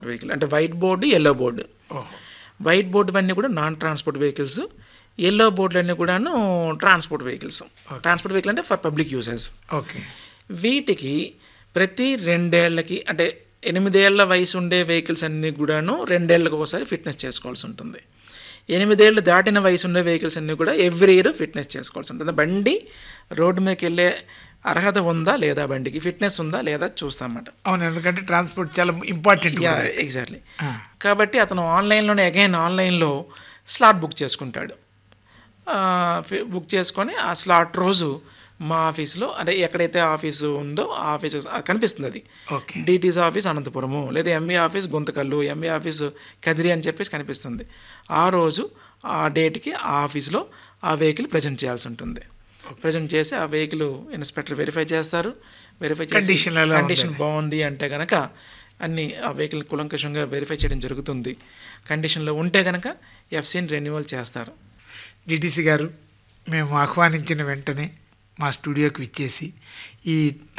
vehicle అంటే white board yellow board ఓహో white board అన్నీ కూడా నాన్ ట్రాన్స్పోర్ట్ వెహికల్స్ ఎల్లో బోర్డులు అన్నీ కూడాను ట్రాన్స్పోర్ట్ వెహికల్స్ ట్రాన్స్పోర్ట్ వెహికల్ అంటే ఫర్ పబ్లిక్ యూసెస్ ఓకే వీటికి ప్రతి రెండేళ్లకి అంటే ఎనిమిదేళ్ల వయసు ఉండే వెహికల్స్ అన్నీ కూడాను రెండేళ్లకు ఒకసారి ఫిట్నెస్ చేసుకోవాల్సి ఉంటుంది ఎనిమిదేళ్ళు దాటిన వయసు ఉండే వెహికల్స్ అన్నీ కూడా ఎవ్రీ ఇయర్ ఫిట్నెస్ చేసుకోవాల్సి ఉంటుంది బండి రోడ్డు మీదకి వెళ్ళే అర్హత ఉందా లేదా బండికి ఫిట్నెస్ ఉందా లేదా చూస్తామన్నమాట అవును ఎందుకంటే ట్రాన్స్పోర్ట్ చాలా ఇంపార్టెంట్ యా ఎగ్జాక్ట్లీ కాబట్టి అతను ఆన్లైన్లోనే అగైన్ ఆన్లైన్లో స్లాట్ బుక్ చేసుకుంటాడు ఆ, ఫి- బుక్ చేసుకొని ఆ స్లాట్ రోజు మా ఆఫీస్లో అంటే ఎక్కడైతే ఆఫీసు ఉందో ఆ ఆఫీస్ కనిపిస్తుంది అది ఓకే డిటీస్ ఆఫీస్ అనంతపురము లేదా M E office Guntakal M E office Kadiri అని చెప్పేసి కనిపిస్తుంది ఆ రోజు ఆ డేట్కి ఆ ఆఫీస్లో ఆ వెహికల్ ప్రజెంట్ చేయాల్సి ఉంటుంది ప్రజెంట్ చేసి ఆ వెహికల్ ఇన్స్పెక్టర్ వెరిఫై చేస్తారు వెరిఫై చేసి Condition ఎలా కండిషన్ బాగుంది అంటే కనుక అన్ని ఆ వెహికల్ కులంకషంగా వెరిఫై చేయడం జరుగుతుంది కండిషన్లో ఉంటే కనుక ఎఫ్సీని రెన్యువల్ చేస్తారు డిటిసి గారు మేము ఆహ్వానించిన వెంటనే మా స్టూడియోకి ఇచ్చేసి ఈ